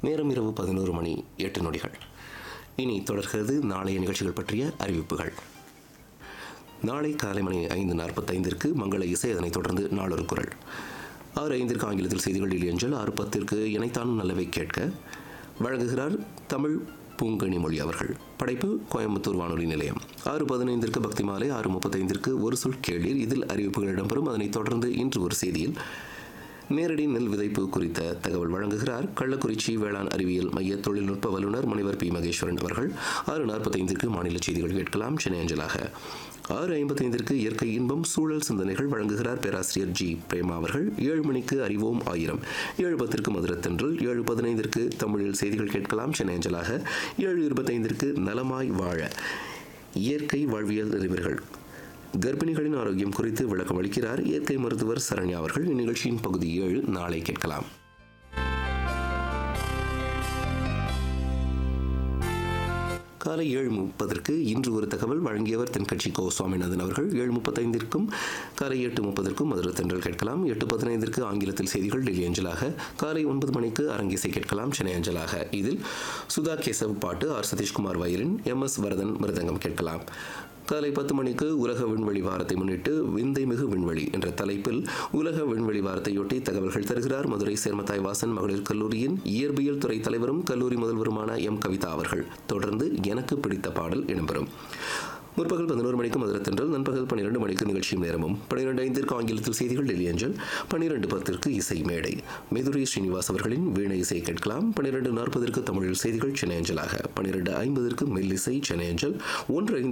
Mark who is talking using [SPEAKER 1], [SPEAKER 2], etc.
[SPEAKER 1] நேரம் இரவு பதினோரு மணி எட்டு நொடிகள் இனி தொடர்கிறது நாளைய நிகழ்ச்சிகள் பற்றிய அறிவிப்புகள் நாளை காலை மணி ஐந்து நாற்பத்தைந்திற்கு மங்கள இசை அதனைத் தொடர்ந்து நாளொரு குரல் ஆறு ஐந்திற்கு ஆங்கிலத்தில் செய்திகளில் எஞ்சல் ஆறு பத்திற்கு இணைத்தானும் நல்லவை கேட்க வழங்குகிறார் தமிழ் பூங்கனி மொழி அவர்கள் படைப்பு கோயம்புத்தூர் வானொலி நிலையம் ஆறு பதினைந்திற்கு பக்தி மாலை ஆறு முப்பத்தைந்திற்கு ஒரு சொல் கேளீர் இதில் அறிவிப்புகள் இடம்பெறும் அதனைத் தொடர்ந்து இன்று ஒரு செய்தியில் நேரடி நெல் விதைப்பு குறித்த தகவல் வழங்குகிறார் கள்ளக்குறிச்சி வேளாண் அறிவியல் மைய தொழில்நுட்ப வல்லுநர் முனைவர் பி மகேஸ்வரன் அவர்கள் ஆறு நாற்பத்தைந்திற்கு மாநில செய்திகள் கேட்கலாம் சென்னை அஞ்சலாக ஆறு ஐம்பத்தைந்திற்கு இயற்கை இன்பம் சூழல் சிந்தனைகள் வழங்குகிறார் பேராசிரியர் ஜி பிரேமா அவர்கள் ஏழு மணிக்கு அறிவோம் ஆயிரம் ஏழு பத்திற்கு மதுரத்தன்றல் ஏழு பதினைந்திற்கு தமிழில் செய்திகள் கேட்கலாம் சென்னை அஞ்சலாக ஏழு இருபத்தைந்திற்கு நலமாய் வாழ இயற்கை வாழ்வியல் அறிஞர்கள் கர்ப்பிணிகளின் ஆரோக்கியம் குறித்து விளக்கம் அளிக்கிறார் இயற்கை மருத்துவர் சரண்யா அவர்கள் இந்நிகழ்ச்சியின் பகுதி ஏழு நாளை கேட்கலாம் காலை ஏழு முப்பதற்கு இன்று ஒரு தகவல் வழங்கியவர் தென்கட்சி கோ சுவாமிநாதன் அவர்கள் ஏழு முப்பத்தைந்திற்கும் காலை எட்டு முப்பதற்கும் மதுரை தென்றல் கேட்கலாம் எட்டு பதினைந்திற்கு ஆங்கிலத்தில் செய்திகள் டெல்லி அஞ்சலாக காலை ஒன்பது மணிக்கு அரங்கிசை கேட்கலாம் சென்னை அஞ்சலாக இதில் சுதா கேசவ் பாட்டு R Satheeshkumar violin M S Varadhan மிருதங்கம் கேட்கலாம் காலை பத்து மணிக்கு உலக விண்வெளி வாரத்தை முன்னிட்டு விந்தை மிகு விண்வெளி என்ற தலைப்பில் உலக விண்வெளி வாரத்தையொட்டி தகவல்கள் தருகிறார் மதுரை சேர்மத்தாய் வாசன் மகளிர் கல்லூரியின் இயற்பியல் துறை தலைவரும் கல்லூரி முதல்வருமான எம் கவிதா அவர்கள் தொடர்ந்து எனக்கு பிடித்த பாடல் இடம்பெறும் முற்பகல் பதினோரு மணிக்கு மதுரத்தென்றல் நண்பகல் பன்னிரண்டு மணிக்கு நிகழ்ச்சியும் நேரமும் பன்னிரெண்டு ஐந்திற்கு ஆங்கிலத்தில் செய்திகள் டெல்லி அஞ்சல் பன்னிரெண்டு பத்திற்கு இசை மேடை மெதுரி ஸ்ரீனிவாஸ் அவர்களின் வீணை இசை கேட்கலாம் பன்னிரெண்டு நாற்பதற்கு தமிழில் செய்திகள் சென்னை அஞ்சலாக பன்னிரெண்டு ஐம்பதற்கு மெல்லிசை சென்னை அஞ்சல் ஒன்று ஐந்து